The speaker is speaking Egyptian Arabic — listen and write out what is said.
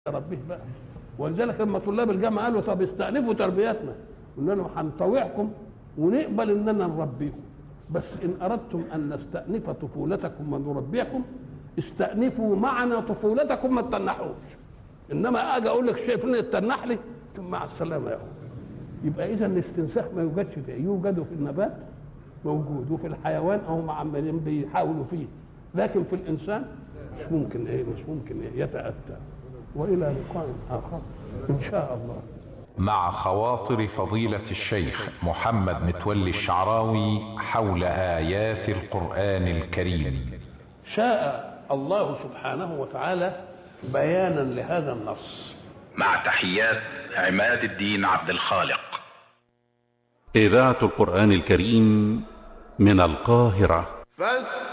ربه بقى ولذلك لما طلاب الجامعه قالوا طب استأنفوا تربيتنا قلنا لهم هنطوعكم ونقبل اننا نربيكم بس ان اردتم ان نستأنف طفولتكم ونربيكم استأنفوا معنا طفولتكم ما تتنحوش انما اجي اقول لك شايفين التنح لي ثم مع السلامه يا اخو يبقى اذا الاستنساخ ما يوجدش فيه يوجد في النبات موجود وفي الحيوان او عمالين بيحاولوا فيه لكن في الانسان مش ممكن ايه مش ممكن إيه يتاتى والى لقاء اخر ان شاء الله مع خواطر فضيلة الشيخ محمد متولي الشعراوي حول آيات القرآن الكريم شاء الله سبحانه وتعالى بيانا لهذا النص مع تحيات عماد الدين عبد الخالق إذاعة القرآن الكريم من القاهرة فاستمعوا